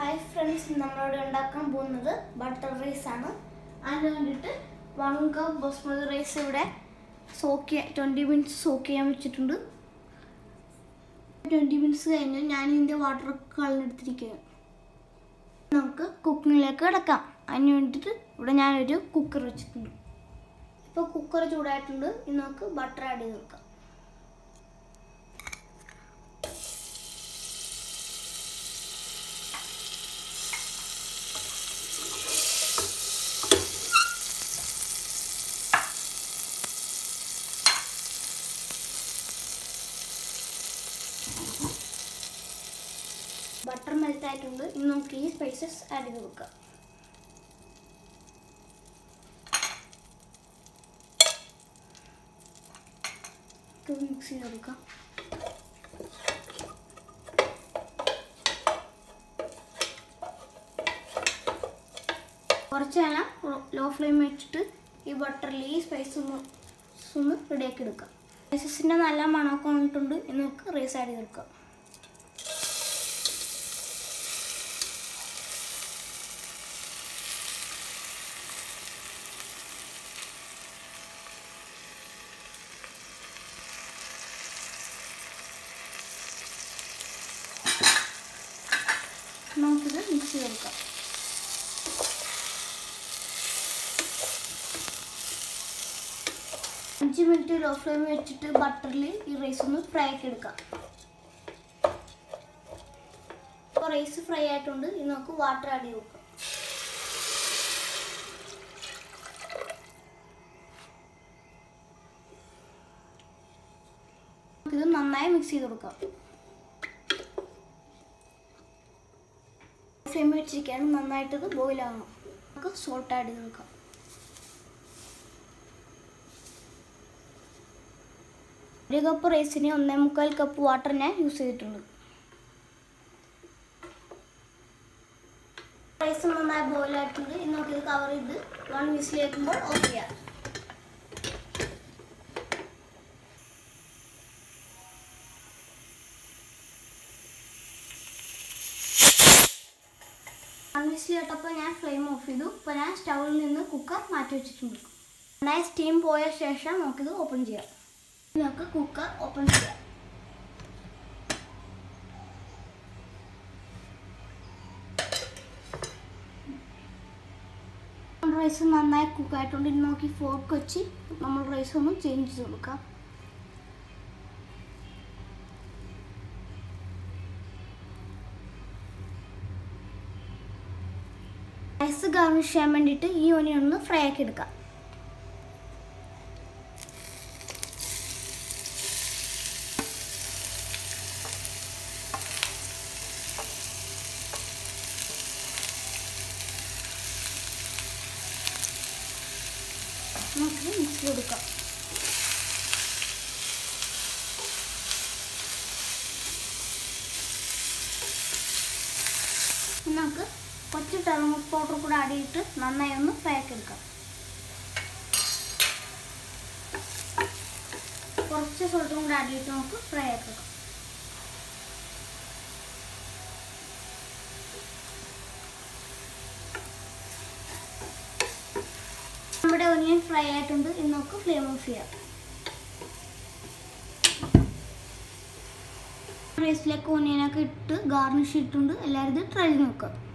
hi friends നമ്മളിവിടെ ഉണ്ടാക്കാൻ പോകുന്നത് ബട്ടർ റൈസ് ആണ് അതിന് വേണ്ടിയിട്ട് വൺ കപ്പ് ബസ്മതി റൈസ് ഇവിടെ സോക്ക് ട്വൻറ്റി മിനിറ്റ്സ് സോക്ക് ചെയ്യാൻ വെച്ചിട്ടുണ്ട് ട്വൻറ്റി മിനിറ്റ്സ് കഴിഞ്ഞ് ഞാൻ ഇതിൻ്റെ വാട്ടർ കളഞ്ഞെടുത്തിരിക്കുകയാണ് നമുക്ക് കുക്കിങ്ങിലേക്ക് കിടക്കാം അതിന് വേണ്ടിയിട്ട് ഇവിടെ ഞാനൊരു കുക്കർ വെച്ചിട്ടുണ്ട് ഇപ്പോൾ കുക്കർ ചൂടായിട്ടുണ്ട് ഇനി നമുക്ക് ബട്ടർ ആഡ് ചെയ്ത് വെക്കാം ബട്ടർ മെൽറ്റ് ആയിട്ടുണ്ട് ഇനി നമുക്ക് ഈ സ്പൈസസ് ആഡ് ചെയ്ത് കൊടുക്കാം മിക്സ് ചെയ്ത് കൊടുക്കാം കുറച്ച് നേരം ലോ ഫ്ലെയിം വെച്ചിട്ട് ഈ ബട്ടറിൽ ഈ സ്പൈസ് ഒന്ന് ഒന്ന് റെഡിയാക്കി എടുക്കാം സ്പൈസസിൻ്റെ നല്ല മണമൊക്കെ വന്നിട്ടുണ്ട് ഇനി നമുക്ക് റൈസ് ആഡ് ചെയ്ത് കൊടുക്കാം നമുക്കിത് മിക്സ് ചെയ്തെടുക്കാം അഞ്ച് മിനിറ്റ് ലോ ഫ്ലെയിം വെച്ചിട്ട് ബട്ടറിൽ ഈ റൈസ് ഒന്ന് ഫ്രൈ ആക്കി എടുക്കാം ഇപ്പോൾ റൈസ് ഫ്രൈ ആയിട്ടുണ്ട് ഇനി നമുക്ക് വാട്ടർ ആഡ് ചെയ്ത് കൊടുക്കാം ഇത് നന്നായി മിക്സ് ചെയ്ത് കൊടുക്കാം ഫ്ലെയിം വെച്ചിരിക്കുകയാണ് നന്നായിട്ട് ഇത് ബോയിൽ ആകണം നമുക്ക് സോൾട്ട് ആഡ് ചെയ്ത് കൊടുക്കാം ഒരു കപ്പ് റൈസിന് ഒന്നേ മുക്കാൽ കപ്പ് വാട്ടർ ഞാൻ യൂസ് ചെയ്തിട്ടുണ്ട് റൈസ് നന്നായി ബോയിൽ ആയിട്ടുണ്ട് ഇനി നമുക്കിത് കവർ ചെയ്ത് വൺ വിസിൽ കേൾക്കുമ്പോൾ ഓഫ് ചെയ്യാം വൺ വിസിൽ കേട്ടപ്പോൾ ഞാൻ ഫ്ലെയിം ഓഫ് ചെയ്തു ഇപ്പോൾ ഞാൻ സ്റ്റൗവിൽ നിന്ന് കുക്കർ മാറ്റി വെച്ചിട്ടുണ്ട് നന്നായി സ്റ്റീം പോയ ശേഷം നമുക്കിത് ഓപ്പൺ ചെയ്യാം നമുക്ക് കുക്കർ ഓപ്പൺ ചെയ്യാം റൈസ് നന്നായി കുക്കായിട്ടുണ്ട് ഇനി നോക്കി ഫോർക്ക് വെച്ച് നമ്മൾ റൈസ് ഒന്ന് ചേഞ്ച് ചെയ്ത് കൊടുക്കാം റൈസ് ഗാർണിഷ് ചെയ്യാൻ വേണ്ടിയിട്ട് ഈ ഓനിയൻ ഒന്ന് ഫ്രൈ ആക്കി എടുക്കാം നമുക്ക് മിക്സ് കൊടുക്കാം നമുക്ക് കുറച്ച് ടെർമോസ് പൗഡർ കൂടെ ആഡ് ചെയ്തിട്ട് നന്നായി ഒന്ന് ഫ്രൈ ആക്കി എടുക്കാം കുറച്ച് സോൾട്ടും കൂടെ ആഡ് ചെയ്തിട്ട് നമുക്ക് ഫ്രൈ ആക്കി എടുക്കാം നമ്മുടെ ഒനിയൻ ഫ്രൈ ആയിട്ടുണ്ട് ഇനി നമുക്ക് ഫ്ലെയിം ഓഫ് ചെയ്യാം റൈസിലേക്ക് ഒനിയനൊക്കെ ഇട്ട് ഗാർണിഷ് ഇട്ടുണ്ട് എല്ലാവരും ഇത് ട്രൈ ചെയ്ത് നോക്കാം